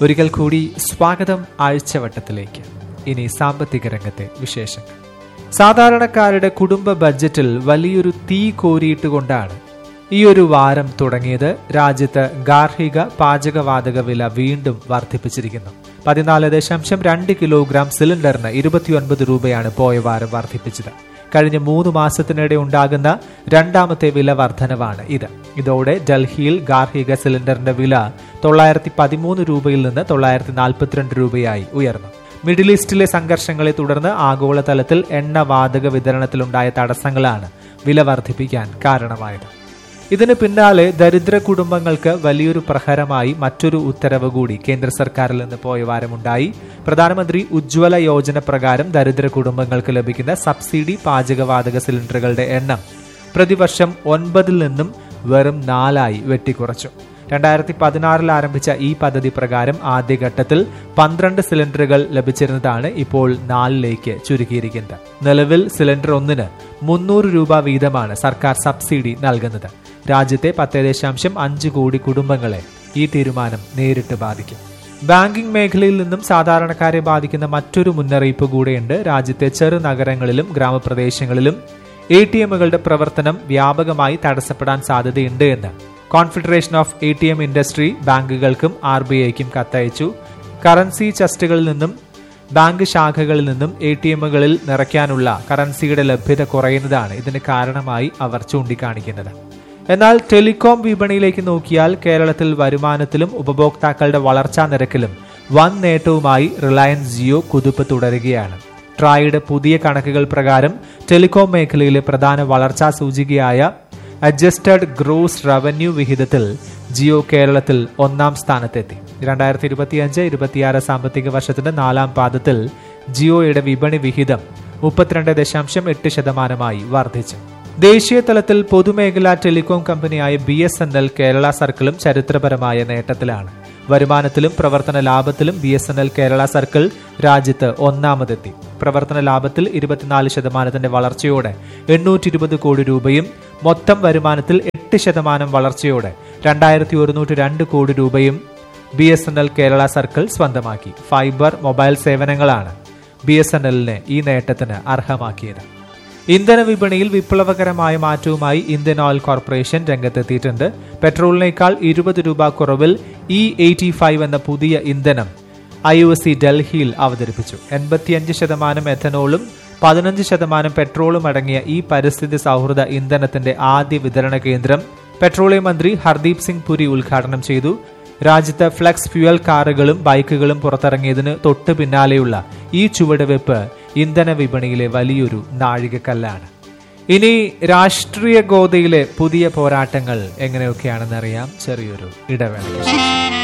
ഒരിക്കൽ കൂടി സ്വാഗതം ആഴ്ചവട്ടത്തിലേക്ക് ഇനി സാമ്പത്തിക രംഗത്തെ വിശേഷങ്ങൾ സാധാരണക്കാരുടെ കുടുംബ ബഡ്ജറ്റിൽ വലിയൊരു തീ കോരിയിട്ടുകൊണ്ടാണ് ഈ ഒരു വാരം തുടങ്ങിയത് രാജ്യത്ത് ഗാർഹിക പാചകവാതക വില വീണ്ടും വർദ്ധിപ്പിച്ചിരിക്കുന്നു പതിനാല് ദശാംശം രണ്ട് കിലോഗ്രാം സിലിണ്ടറിന് ഇരുപത്തിയൊൻപത് രൂപയാണ് പോയ വാരം വർദ്ധിപ്പിച്ചത് കഴിഞ്ഞ മൂന്ന് മാസത്തിനിടെ ഉണ്ടാകുന്ന രണ്ടാമത്തെ വില വർധനവാണ് ഇത് ഇതോടെ ഡൽഹിയിൽ ഗാർഹിക സിലിണ്ടറിന്റെ വില തൊള്ളായിരത്തി പതിമൂന്ന് രൂപയിൽ നിന്ന് തൊള്ളായിരത്തി നാൽപ്പത്തിരണ്ട് രൂപയായി ഉയർന്നു മിഡിൽ ഈസ്റ്റിലെ സംഘർഷങ്ങളെ തുടർന്ന് ആഗോളതലത്തിൽ എണ്ണ വാതക വിതരണത്തിലുണ്ടായ തടസ്സങ്ങളാണ് വില വർദ്ധിപ്പിക്കാൻ കാരണമായത് ഇതിന് പിന്നാലെ ദരിദ്ര കുടുംബങ്ങൾക്ക് വലിയൊരു പ്രഹരമായി മറ്റൊരു ഉത്തരവ് കൂടി കേന്ദ്ര സർക്കാരിൽ നിന്ന് പോയ വാരമുണ്ടായി പ്രധാനമന്ത്രി ഉജ്ജ്വല യോജന പ്രകാരം ദരിദ്ര കുടുംബങ്ങൾക്ക് ലഭിക്കുന്ന സബ്സിഡി പാചകവാതക സിലിണ്ടറുകളുടെ എണ്ണം പ്രതിവർഷം ഒൻപതിൽ നിന്നും വെറും നാലായി വെട്ടിക്കുറച്ചു രണ്ടായിരത്തി പതിനാറിൽ ആരംഭിച്ച ഈ പദ്ധതി പ്രകാരം ആദ്യഘട്ടത്തിൽ പന്ത്രണ്ട് സിലിണ്ടറുകൾ ലഭിച്ചിരുന്നതാണ് ഇപ്പോൾ നാലിലേക്ക് ചുരുക്കിയിരിക്കുന്നത് നിലവിൽ സിലിണ്ടർ ഒന്നിന് മുന്നൂറ് രൂപ വീതമാണ് സർക്കാർ സബ്സിഡി നൽകുന്നത് രാജ്യത്തെ പത്ത് ദശാംശം അഞ്ച് കോടി കുടുംബങ്ങളെ ഈ തീരുമാനം നേരിട്ട് ബാധിക്കും ബാങ്കിംഗ് മേഖലയിൽ നിന്നും സാധാരണക്കാരെ ബാധിക്കുന്ന മറ്റൊരു മുന്നറിയിപ്പ് കൂടെയുണ്ട് രാജ്യത്തെ ചെറു നഗരങ്ങളിലും ഗ്രാമപ്രദേശങ്ങളിലും എ ടി എമ്മുകളുടെ പ്രവർത്തനം വ്യാപകമായി തടസ്സപ്പെടാൻ സാധ്യതയുണ്ട് എന്ന് confederation of A T M industry ബാങ്കുകൾക്കും ആർ ബി ഐക്കും കത്തയച്ചു കറൻസി ചെസ്റ്റുകളിൽ നിന്നും ബാങ്ക് ശാഖകളിൽ നിന്നും എ ടി എമ്മുകളിൽ നിറയ്ക്കാനുള്ള കറൻസിയുടെ ലഭ്യത കുറയുന്നതാണ് ഇതിന് കാരണമായി അവർ ചൂണ്ടിക്കാണിക്കുന്നത് എന്നാൽ ടെലികോം വിപണിയിലേക്ക് നോക്കിയാൽ കേരളത്തിൽ വരുമാനത്തിലും ഉപഭോക്താക്കളുടെ വളർച്ചാ നിരക്കിലും വൻ നേട്ടവുമായി റിലയൻസ് ജിയോ കുതിപ്പ് തുടരുകയാണ് ട്രായുടെ പുതിയ കണക്കുകൾ പ്രകാരം ടെലികോം മേഖലയിലെ പ്രധാന വളർച്ചാ സൂചികയായ അഡ്ജസ്റ്റഡ് ഗ്രോസ് റവന്യൂ വിഹിതത്തിൽ ജിയോ കേരളത്തിൽ ഒന്നാം സ്ഥാനത്തെത്തി രണ്ടായിരത്തി ഇരുപത്തിയഞ്ച് ഇരുപത്തിയാറ് സാമ്പത്തിക വർഷത്തിന്റെ നാലാം പാദത്തിൽ ജിയോയുടെ വിപണി വിഹിതം മുപ്പത്തിരണ്ട് ദശാംശം എട്ട് ശതമാനമായി വർദ്ധിച്ചു ദേശീയ തലത്തിൽ പൊതുമേഖലാ ടെലികോം കമ്പനിയായ B S N L Kerala സർക്കിളും ചരിത്രപരമായ നേട്ടത്തിലാണ് വരുമാനത്തിലും പ്രവർത്തന ലാഭത്തിലും B S N L Kerala circle രാജ്യത്ത് ഒന്നാമതെത്തി പ്രവർത്തന ലാഭത്തിൽ ഇരുപത്തിനാല് ശതമാനത്തിന്റെ വളർച്ചയോടെ എണ്ണൂറ്റി ഇരുപത് കോടി രൂപയും മൊത്തം വരുമാനത്തിൽ എട്ട് ശതമാനം വളർച്ചയോടെ രണ്ടായിരത്തി ഒരുന്നൂറ്റി രണ്ട് കോടി രൂപയും B S N L Kerala circle സ്വന്തമാക്കി ഫൈബർ മൊബൈൽ സേവനങ്ങളാണ് ബി എസ് എൻ എല്ലിനെ ഈ നേട്ടത്തിന് അർഹമാക്കിയത് ഇന്ധന വിപണിയിൽ വിപ്ലവകരമായ മാറ്റവുമായി ഇന്ത്യൻ ഓയിൽ കോർപ്പറേഷൻ രംഗത്തെത്തിയിട്ടുണ്ട് പെട്രോളിനേക്കാൾ ഇരുപത് രൂപ കുറവിൽ ഇ എയ്റ്റി ഫൈവ് എന്ന പുതിയ ഇന്ധനം ഐ ഒ സി ഡൽഹിയിൽ അവതരിപ്പിച്ചു എൺപത്തിയഞ്ച് ശതമാനം എഥനോളും പതിനഞ്ച് ശതമാനം പെട്രോളും അടങ്ങിയ ഈ പരിസ്ഥിതി സൗഹൃദ ഇന്ധനത്തിന്റെ ആദ്യ വിതരണ കേന്ദ്രം പെട്രോളിയം മന്ത്രി ഹർദീപ് സിംഗ് പുരി ഉദ്ഘാടനം ചെയ്തു രാജ്യത്ത് ഫ്ലെക്സ് ഫ്യുവൽ കാറുകളും ബൈക്കുകളും പുറത്തിറങ്ങിയതിന് തൊട്ടു പിന്നാലെയുള്ള ഈ ചുവടുവെപ്പ് ഇന്ധന വിപണിയിലെ വലിയൊരു നാഴികക്കല്ലാണ് ഇനി രാഷ്ട്രീയ ഗോതയിലെ പുതിയ പോരാട്ടങ്ങൾ എങ്ങനെയൊക്കെയാണെന്നറിയാം ചെറിയൊരു ഇടവേള